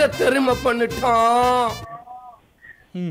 தெரியுமா பண்ணிட்டான் ம்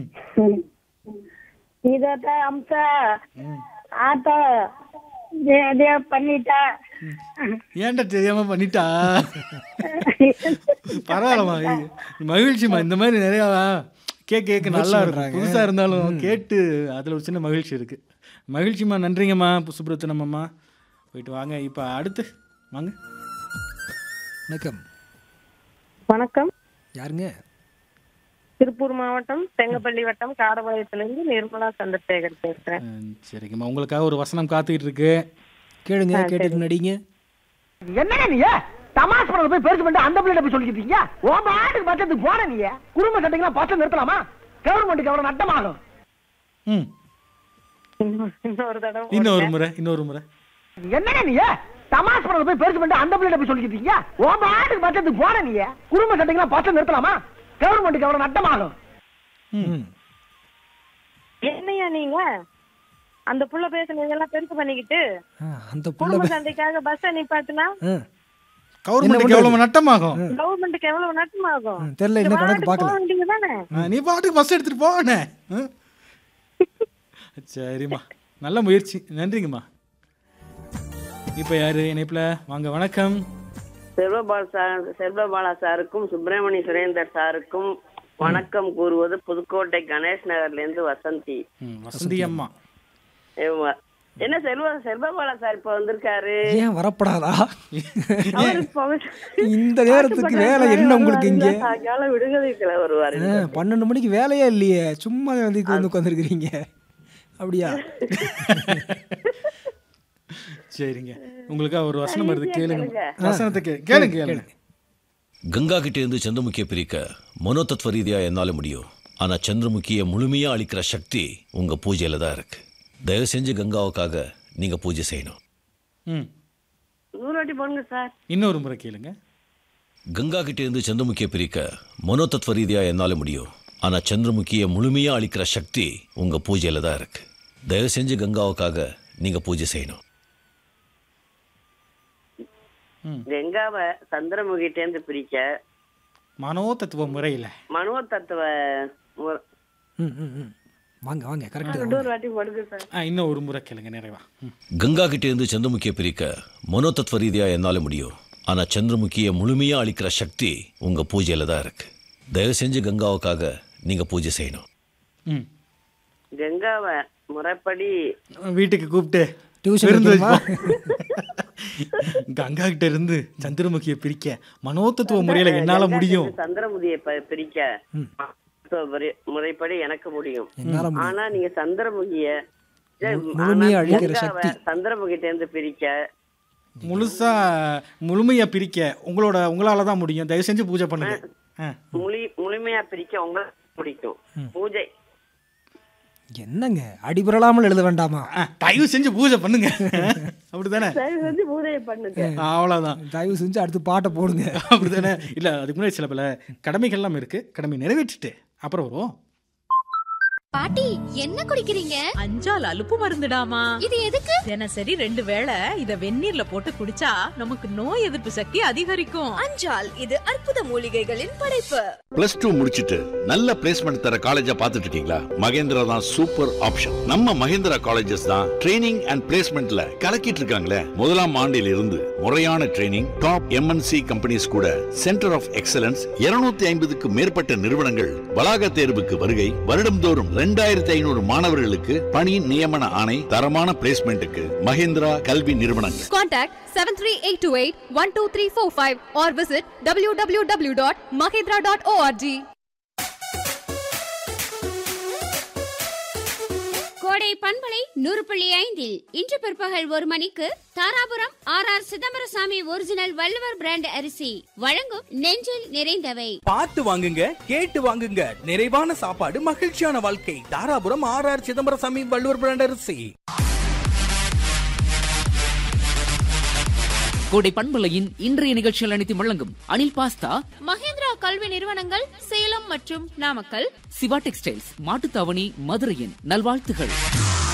இதத்த அம்ச ஆத்த இதே பண்ணிட்டா ஏன்டா தெரியாம பண்ணிட்டா பரவாயில்லம்மா இது மகிழ்ச்சிம்மா இந்த மாதிரி நிறையா கேட்க கேட்க நல்லா இருக்கும் புதுசாக இருந்தாலும் கேட்டு அதில் ஒரு சின்ன மகிழ்ச்சி இருக்கு மகிழ்ச்சிம்மா நன்றிங்கம்மா சுப்ரத்தனம் அம்மா போயிட்டு வாங்க இப்போ அடுத்து வாங்க வணக்கம் வணக்கம் யாருங்க திருப்பூர் மாவட்டம் செங்கப்பள்ளி வட்டம் காரபாளையத்திலிருந்து நிர்மலா சந்திரசேகர் பேசுறேன் ம், சரிங்கம்மா உங்களுக்காக ஒரு வசனம் காத்துக்கிட்டு இருக்கு கேளுங்க கேட்டுட்டு நடிங்க என்னங்க நீ தமாஸ் படம் போய் பெருசு பண்ணிட்டு அந்த பிள்ளை போய் சொல்லிக்கிட்டு இருக்கீங்க உன் பாட்டுக்கு பச்சத்துக்கு போன நீ குடும்ப சட்டைக்கெல்லாம் பச்சை நிறுத்தலாமா கவர்மெண்ட்டுக்கு எவ்வளவு நட்டமாகும் ம் இன்னொரு- இன்னொரு தடவை இன்னொரு முறை இன்னொரு முறை என்னங்க நீ தமாஸ் படம் போய் பெருசு பண்ணிட்டு அந்த பிள்ளை போய் சொல்லிக்கிட்டு இருக்கீங்க உன் பாட்டுக்கு பச்சத்துக்கு போன நீ குடும்ப சட்டைக்கெல்லாம் பச்சை நிறுத்தலாமா கவர்மெண்ட்டுக்கு எவ்வளவு நட்டமாகும் ம் என்னையா நீங்க அந்த புள்ள பேசுனதெல்லாம் பெருசு பண்ணிக்கிட்டு ஆ, அந்த புள்ள குடும்ப சண்டைக்காக பஸ் நிப்பாட்டுனா ஆ, கவர்மெண்ட்டுக்கு எவ்வளோ நட்டமாகும் கவர்மெண்ட்டுக்கு எவ்வளவு நட்டமாகும் ம், தெரியல இன்னும் கணக்கு பார்க்கல வேண்டியதுதானே ஆ, நீ பாட்டுக்கு பஸ் எடுத்துட்டு போவனே சரிம்மா நல்ல முயற்சி நன்றிங்கம்மா இப்போ யாரு இணைப்புல வாங்க வணக்கம் செல்வபால் சார் செல்வபாலா சாருக்கும் சுப்பிரமணிய சுரேந்தர் சாருக்கும் வணக்கம் கூறுவது புதுக்கோட்டை கணேஷ் நகர்ல இருந்து வசந்தி ம், வசந்தி அம்மா ஏம்மா. என்ன செல்வ செல்வபாலா சார் இப்ப வந்திருக்காரு ஏன் வரப்படாதா அவரு இப்ப- இந்த நேரத்துக்கு வேலை என்ன உங்களுக்கு இங்க சாயங்காலம் விடுதலைக்குள்ள வருவாரு ஆ, பன்னெண்டு மணிக்கு வேலையே இல்லையே சும்மா வந்து வந்து உட்காந்துருக்கிறீங்க அப்படியா சரிங்க உங்களுக்காக ஒரு வசனம் வருது கேளுங்க வசனத்தை கே கேளுங்க கேளுங்க கங்கா கிட்ட இருந்து சந்திரமுகியை பிரிக்க மனோதத்துவ ரீதியா என்னால முடியும் ஆனா சந்திரமுகியை முழுமையா அழிக்கிற சக்தி உங்க பூஜையில தான் இருக்கு தயவு செஞ்சு கங்காவுக்காக நீங்க பூஜை செய்யணும் ம் நூறு வாட்டி போடுங்க சார் இன்னொரு முறை கேளுங்க கங்கா கிட்ட இருந்து சந்திரமுகியை பிரிக்க மனோதத்துவ ரீதியா என்னால முடியும் ஆனா சந்திரமுகியை முழுமையா அழிக்கிற சக்தி உங்க பூஜையில தான் இருக்கு தயவு செஞ்சு கங்காவுக்காக நீங்க பூஜை செய்யணும் கங்காவை சந்திரமுகிட்ட இருந்து பிரிக்க மனோ தத்துவ முறையில் மனோ தத்துவ மு- ம் ம் ம் வாங்க வாங்க கரெக்டு இன்னொரு வாட்டி போடுங்க சார் ஆ இன்னும் ஒரு முறை கேளுங்க நிறைவா ம் கங்கா கிட்ட இருந்து சந்திரமுகியை பிரிக்க மனோதத்துவ ரீதியா என்னால முடியும் ஆனா சந்திரமுகியை முழுமையா அழிக்கிற சக்தி உங்க பூஜையில தான் இருக்கு தயவு செஞ்சு கங்காவுக்காக நீங்க பூஜை செய்யணும் ம் கங்காவை முறைப்படி வீட்டுக்கு கூப்பிட்டு டியூஷன் விருந்து வைக்கணுமா? வைப்போம். கங்கா கிட்ட இருந்து சந்திரமுகியை பிரிக்க மனோதத்துவ முறையில என்னால கங்கா முடியும் கிட்ட சந்திரமுதியை ப- பிரிக்க மருத்துவ முறை- முறைப்படி எனக்கு முடியும் என்னால முடியும். ஆனா நீங்க சந்திரமுகிய முழுமையா ஆனா அழிக்கிற கங்காவை சக்தி. சந்திரமுகிட்ட இருந்து பிரிக்க முழுசா முழுமையா பிரிக்க உங்களோட உங்களால தான் முடியும் தயவு செஞ்சு பூஜை பண்ணுங்க ஆ. முழு முழுமையா பிரிக்க உங்களுக்கு பிடிக்கும் பூஜை என்னங்க அடிபரலாமல் எழுத வேண்டாமா ஆ, தயவு செஞ்சு பூஜை பண்ணுங்க அப்படிதானே சரி வந்து பூஜையை பண்ணுங்க அவ்வளவுதான் தயவு செஞ்சு அடுத்து பாட்டை போடுங்க அப்படிதானே இல்ல அதுக்கு முன்னாடி சில பல கடமைகள்லாம் இருக்கு கடமை நிறைவேற்றிட்டு அப்புறம் வருவோம் பாட்டி என்ன குடிக்கிறீங்க அஞ்சால் அலுப்பு மருந்துடாமா இது எதுக்கு தினசரி ரெண்டு வேளை இத வெந்நீர்ல போட்டு குடிச்சா நமக்கு நோய் எதிர்ப்பு சக்தி அதிகரிக்கும் அஞ்சால் இது அற்புத மூலிகைகளின் படைப்பு பிளஸ் டூ முடிச்சிட்டு நல்ல பிளேஸ்மெண்ட் தர காலேஜா பார்த்துட்டு இருக்கீங்களா மகேந்திரா தான் சூப்பர் ஆப்ஷன் நம்ம மகேந்திரா காலேஜஸ் தான் ட்ரைனிங் அண்ட் பிளேஸ்மெண்ட்ல கலக்கிட்டு இருக்காங்களே முதலாம் ஆண்டில் இருந்து முறையான ட்ரைனிங் டாப் எம்என்சி கம்பெனிஸ் கூட சென்டர் ஆஃப் எக்ஸலன்ஸ் 250 ஐம்பதுக்கு மேற்பட்ட நிறுவனங்கள் வளாக தேர்வுக்கு வருகை வருடம்தோறும் ரெண்டாயிரத்தி ஐநூறு மாணவர்களுக்கு பணி நியமன ஆணை தரமான பிளேஸ்மெண்ட்டுக்கு மகேந்திரா கல்வி நிறுவனங்கள் Contact 73828-12345 or visit www.mahindra.org. கோடை பண்பலை நூறு புள்ளி ஐந்தில் இன்று பிற்பகல் ஒரு மணிக்கு Dharapuram R R Chidambarasamy original Valluvar brand அரிசி வழங்கும் நெஞ்சில் நிறைந்தவை பார்த்து வாங்குங்க கேட்டு வாங்குங்க நிறைவான சாப்பாடு மகிழ்ச்சியான வாழ்க்கை Dharapuram R R Chidambarasamy Valluvar brand அரிசி கோடை பண்பலையின் இன்றைய நிகழ்ச்சிகள் அனைத்தும் வழங்கும் அனில் பாஸ்தா மஹிந்திரா கல்வி நிறுவனங்கள் சேலம் மற்றும் நாமக்கல் சிவா டெக்ஸ்டைல்ஸ் மாட்டுத்தாவணி மதுரையின் நல்வாழ்த்துகள்